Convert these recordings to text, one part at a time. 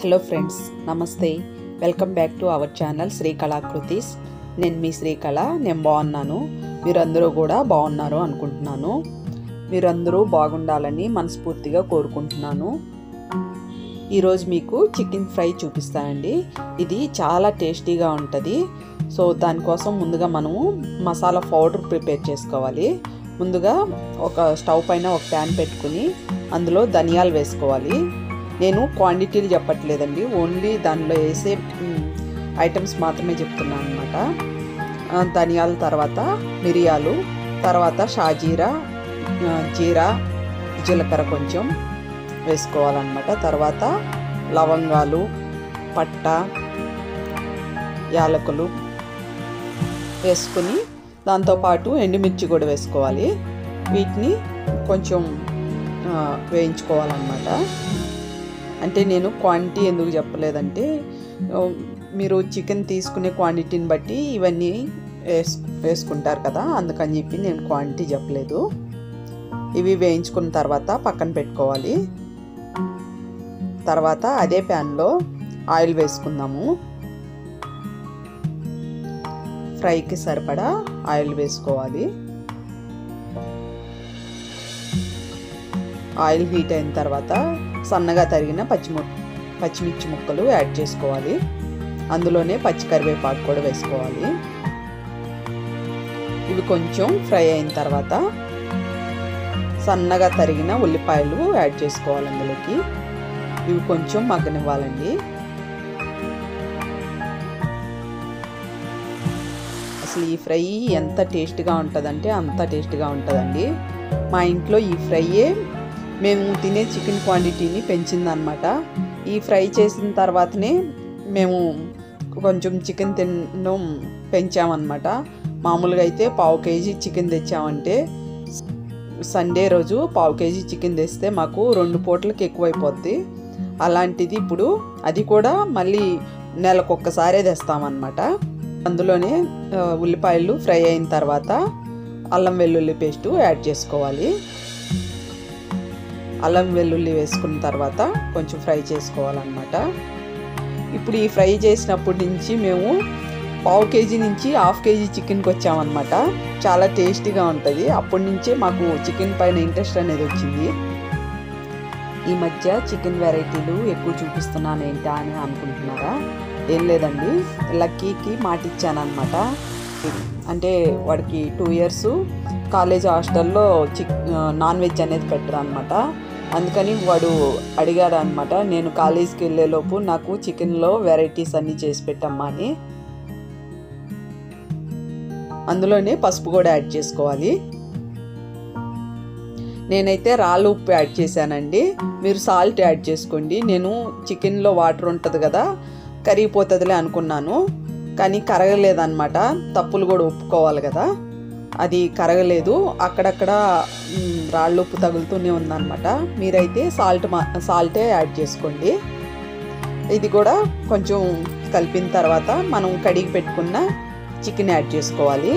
hello friends నమస్తే welcome back to our channel Shri Kalakritis నేను మీ శ్రీకళ నేను బాగున్నాను మీరందరూ కూడా బాగున్నారు అనుకుంటున్నాను మీరందరూ బాగుండాలని మనస్ఫూర్తిగా కోరుకుంటున్నాను ఈరోజు మీకు చికెన్ ఫ్రై చూపిస్తానండి ఇది చాలా టేస్టీగా ఉంటుంది సో దానికోసం ముందుగా మనము మసాలా పౌడర్ ప్రిపేర్ చేసుకోవాలి ముందుగా ఒక స్టవ్ పైన ఒక ప్యాన్ పెట్టుకుని అందులో ధనియాలు వేసుకోవాలి నేను క్వాంటిటీలు చెప్పట్లేదండి ఓన్లీ దానిలో వేసే ఐటమ్స్ మాత్రమే చెప్తున్నాను అనమాట ధనియాల తర్వాత మిరియాలు తర్వాత షాజీరా ఆ, జీరా జీలకర్ర కొంచెం వేసుకోవాలన్నమాట తర్వాత లవంగాలు పట్ట యాలకులు వేసుకుని దాంతోపాటు ఎండుమిర్చి కూడా వేసుకోవాలి వీటిని కొంచెం ఆ, వేయించుకోవాలన్నమాట అంటే నేను క్వాంటిటీ ఎందుకు చెప్పలేదంటే ఆ, మీరు చికెన్ తీసుకునే క్వాంటిటీని బట్టి ఇవన్నీ వేసు వేసుకుంటారు కదా అందుకని చెప్పి నేను క్వాంటిటీ చెప్పలేదు ఇవి వేయించుకున్న తర్వాత పక్కన పెట్టుకోవాలి తర్వాత అదే ప్యాన్లో ఆయిల్ వేసుకుందాము ఫ్రైకి సరిపడా ఆయిల్ వేసుకోవాలి ఆయిల్ హీట్ అయిన తర్వాత సన్నగా తరిగిన పచ్చిము పచ్చిమిర్చి ముక్కలు యాడ్ చేసుకోవాలి అందులోనే పచ్చి కరివేపాకు కూడా వేసుకోవాలి ఇవి కొంచెం ఫ్రై అయిన తర్వాత సన్నగా తరిగిన ఉల్లిపాయలు యాడ్ చేసుకోవాలి అందులోకి ఇవి కొంచెం మగ్గనివ్వాలండి అసలు ఈ ఫ్రై ఎంత టేస్ట్గా ఉంటుందంటే అంత టేస్ట్గా ఉంటుందండి మా ఇంట్లో ఈ ఫ్రైయే మేము తినే చికెన్ క్వాంటిటీని పెంచిందనమాట ఈ ఫ్రై చేసిన తర్వాతనే మేము కొంచెం చికెన్ తినడం పెంచామన్నమాట మామూలుగా అయితే పావు కేజీ చికెన్ తెచ్చామంటే సండే రోజు పావు కేజీ చికెన్ తెస్తే మాకు రెండు పూటలకి ఎక్కువైపోద్ది అలాంటిది ఇప్పుడు అది కూడా మళ్ళీ నెలకు ఒక్కసారే తెస్తామన్నమాట అందులోనే ఆ, ఉల్లిపాయలు ఫ్రై అయిన తర్వాత అల్లం వెల్లుల్లి పేస్టు యాడ్ చేసుకోవాలి అల్లం వెల్లుల్లి వేసుకున్న తర్వాత కొంచెం ఫ్రై చేసుకోవాలన్నమాట ఇప్పుడు ఈ ఫ్రై చేసినప్పటి నుంచి మేము పావు కేజీ నుంచి హాఫ్ కేజీ చికెన్కి వచ్చామన్నమాట చాలా టేస్టీగా ఉంటుంది అప్పటి నుంచే మాకు చికెన్ పైన ఇంట్రెస్ట్ అనేది వచ్చింది ఈ మధ్య చికెన్ వెరైటీలు ఎక్కువ చూపిస్తున్నాను ఏంటా అని అనుకుంటున్నారా ఏం లేదండి లక్కీకి మాట ఇచ్చానమాట అంటే వాడికి టూ ఇయర్స్ కాలేజ్ హాస్టల్లో చిక్ నాన్ వెజ్ అనేది పెట్టరు అనమాట అందుకని వాడు అడిగాడు అనమాట నేను కాలేజ్కి వెళ్ళేలోపు నాకు చికెన్లో వెరైటీస్ అన్నీ చేసి పెట్టమ్మా అని అందులోనే పసుపు కూడా యాడ్ చేసుకోవాలి నేనైతే రాళ్ళు ఉప్పు యాడ్ చేశానండి మీరు సాల్ట్ యాడ్ చేసుకోండి నేను చికెన్లో వాటర్ ఉంటుంది కదా కరిగిపోతుందిలే అనుకున్నాను కానీ కరగలేదన్నమాట తప్పులు కూడా ఒప్పుకోవాలి కదా అది కరగలేదు అక్కడక్కడ మ్, రాళ్ళు ఉప్పు తగులుతూనే ఉందన్నమాట మీరైతే సాల్ట్ మా సాల్టే యాడ్ చేసుకోండి ఇది కూడా కొంచెం కలిపిన తర్వాత మనం కడిగి పెట్టుకున్న చికెన్ యాడ్ చేసుకోవాలి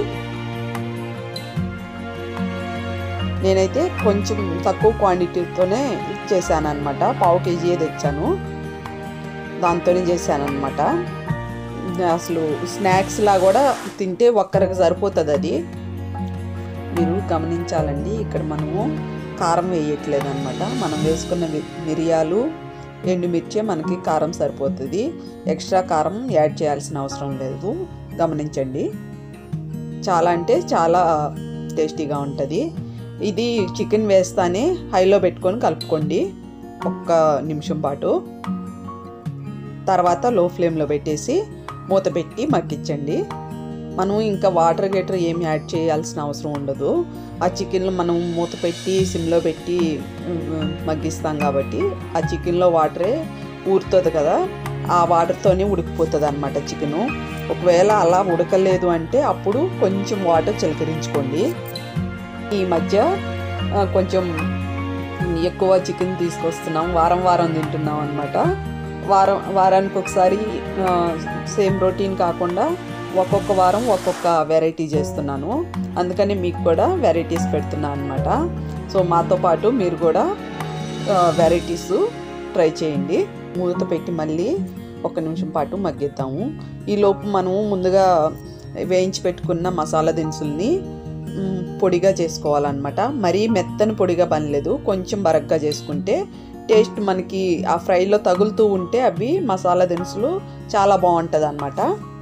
నేనైతే కొంచెం తక్కువ క్వాంటిటీతోనే చేశాను అనమాట పావు కేజీయే తెచ్చాను దాంతోనే చేశాను అనమాట అసలు స్నాక్స్ లా కూడా తింటే ఒక్కరికి సరిపోతుంది అది మీరు గమనించాలండి ఇక్కడ మనము కారం వేయట్లేదు అనమాట మనం వేసుకున్న మి- మిరియాలు ఎండుమిర్చి మనకి కారం సరిపోతుంది ఎక్స్ట్రా కారం యాడ్ చేయాల్సిన అవసరం లేదు గమనించండి చాలా అంటే చాలా టేస్టీగా ఉంటుంది ఇది చికెన్ వేస్తానే హైలో పెట్టుకొని కలుపుకోండి ఒక్క నిమిషం పాటు తర్వాత లో ఫ్లేమ్లో పెట్టేసి మూత పెట్టి మగ్గించండి మనం ఇంకా వాటర్ గేటర్ ఏమి యాడ్ చేయాల్సిన అవసరం ఉండదు ఆ చికెన్లో మనం మూత పెట్టి సిమ్లో పెట్టి ఉమ్, మగ్గిస్తాం కాబట్టి ఆ చికెన్లో వాటరే ఊరుతుంది కదా ఆ వాటర్తోనే ఉడికిపోతుంది అనమాట చికెను ఒకవేళ అలా ఉడకలేదు అంటే అప్పుడు కొంచెం వాటర్ చిలకరించుకోండి ఈ మధ్య ఆ, కొంచెం ఎక్కువ చికెన్ తీసుకొస్తున్నాం వారం వారం తింటున్నాం అనమాట వారం వారానికి ఒకసారి సేమ్ రొటీన్ కాకుండా ఒక్కొక్క వారం ఒక్కొక్క వెరైటీ చేస్తున్నాను అందుకని మీకు కూడా వెరైటీస్ పెడుతున్నాను అనమాట సో మాతో పాటు మీరు కూడా వెరైటీస్ ట్రై చేయండి మూత పెట్టి మళ్ళీ ఒక నిమిషం పాటు మగ్గిద్దాము ఈలోపు మనము ముందుగా వేయించి పెట్టుకున్న మసాలా దినుసుల్ని మ్, పొడిగా చేసుకోవాలన్నమాట మరీ మెత్తని పొడిగా పనిలేదు కొంచెం బరగ్గా చేసుకుంటే టేస్ట్ మనకి ఆ ఫ్రైలో తగులుతూ ఉంటే అవి మసాలా దినుసులు చాలా బాగుంటుంది అనమాట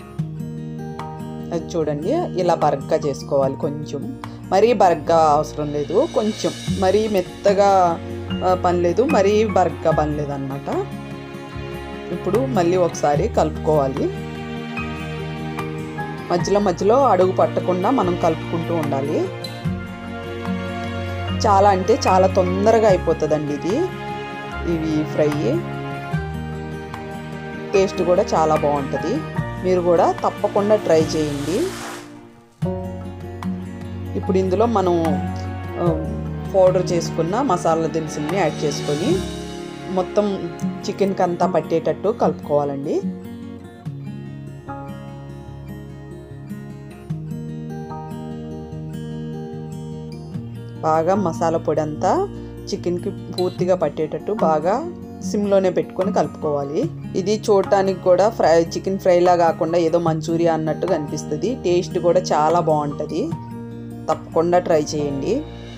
అది చూడండి ఇలా బరగ్గా చేసుకోవాలి కొంచెం మరీ బరగ్గా అవసరం లేదు కొంచెం మరీ మెత్తగా ఆ, పని లేదు మరీ బరగ్గా పని లేదు అనమాట ఇప్పుడు మళ్ళీ ఒకసారి కలుపుకోవాలి మధ్యలో మధ్యలో అడుగు పట్టకుండా మనం కలుపుకుంటూ ఉండాలి చాలా అంటే చాలా తొందరగా అయిపోతుందండి ఇది ఇవి ఫ్రై టేస్ట్ కూడా చాలా బాగుంటుంది మీరు కూడా తప్పకుండా ట్రై చేయండి ఇప్పుడు ఇందులో మనం ఆ, పౌడర్ చేసుకున్న మసాలా దినుసుల్ని యాడ్ చేసుకొని మొత్తం చికెన్కి అంతా పట్టేటట్టు కలుపుకోవాలండి బాగా మసాలా పొడి అంతా చికెన్కి పూర్తిగా పట్టేటట్టు బాగా సిమ్లోనే పెట్టుకొని కలుపుకోవాలి ఇది చూడటానికి కూడా ఫ్రై చికెన్ ఫ్రైలా కాకుండా ఏదో మంచూరియా అన్నట్టుగా అనిపిస్తుంది టేస్ట్ కూడా చాలా బాగుంటుంది తప్పకుండా ట్రై చేయండి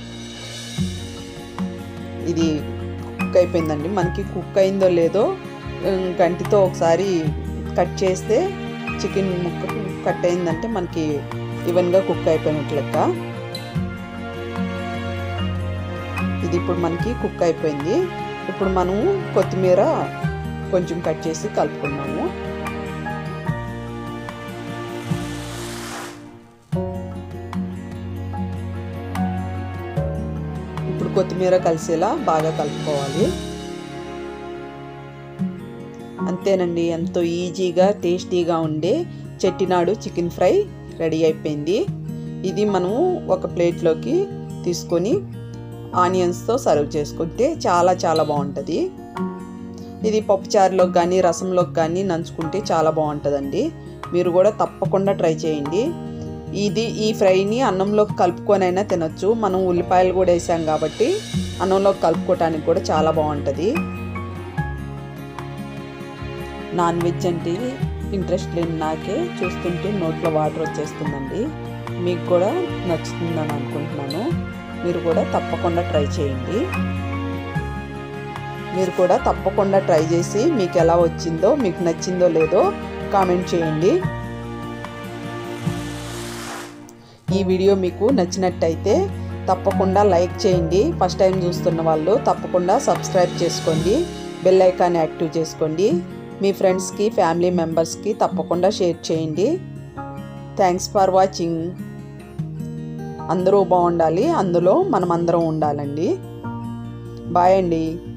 ఇది కుక్ అయిపోయిందండి మనకి కుక్ అయిందో లేదో ఉమ్, గంటితో ఒకసారి కట్ చేస్తే చికెన్ ముక్క కట్ అయిందంటే మనకి ఈవెన్గా కుక్ అయిపోయినట్లు లెక్క ఇది ఇప్పుడు మనకి కుక్ అయిపోయింది ఇప్పుడు మనము కొత్తిమీర కొంచెం కట్ చేసి కలుపుకున్నాము ఇప్పుడు కొత్తిమీర కలిసేలా బాగా కలుపుకోవాలి అంతేనండి ఎంతో ఈజీగా టేస్టీగా ఉండే చెట్టినాడు చికెన్ ఫ్రై రెడీ అయిపోయింది ఇది మనము ఒక ప్లేట్లోకి తీసుకొని ఆనియన్స్తో సర్వ్ చేసుకుంటే చాలా చాలా బాగుంటుంది ఇది పప్పుచారులోకి కానీ రసంలోకి కానీ నంచుకుంటే చాలా బాగుంటుందండి మీరు కూడా తప్పకుండా ట్రై చేయండి ఇది ఈ ఫ్రైని అన్నంలోకి కలుపుకొనైనా తినొచ్చు మనం ఉల్లిపాయలు కూడా వేసాం కాబట్టి అన్నంలోకి కలుపుకోవటానికి కూడా చాలా బాగుంటుంది నాన్ వెజ్ అంటే ఇంట్రెస్ట్ లేని నాకే చూస్తుంటే నోట్లో వాటర్ వచ్చేస్తుందండి మీకు కూడా నచ్చుతుందని అనుకుంటున్నాను మీరు కూడా తప్పకుండా ట్రై చేయండి మీరు కూడా తప్పకుండా ట్రై చేసి మీకు ఎలా వచ్చిందో మీకు నచ్చిందో లేదో కామెంట్ చేయండి ఈ వీడియో మీకు నచ్చినట్టయితే తప్పకుండా లైక్ చేయండి ఫస్ట్ టైం చూస్తున్న వాళ్ళు తప్పకుండా సబ్స్క్రైబ్ చేసుకోండి బెల్ ఐకాన్ యాక్టివ్ చేసుకోండి మీ ఫ్రెండ్స్కి ఫ్యామిలీ మెంబర్స్కి తప్పకుండా షేర్ చేయండి థ్యాంక్స్ ఫర్ వాచింగ్ అందరూ బాగుండాలి అందులో మనం అందరం ఉండాలండి బాయ్ అండి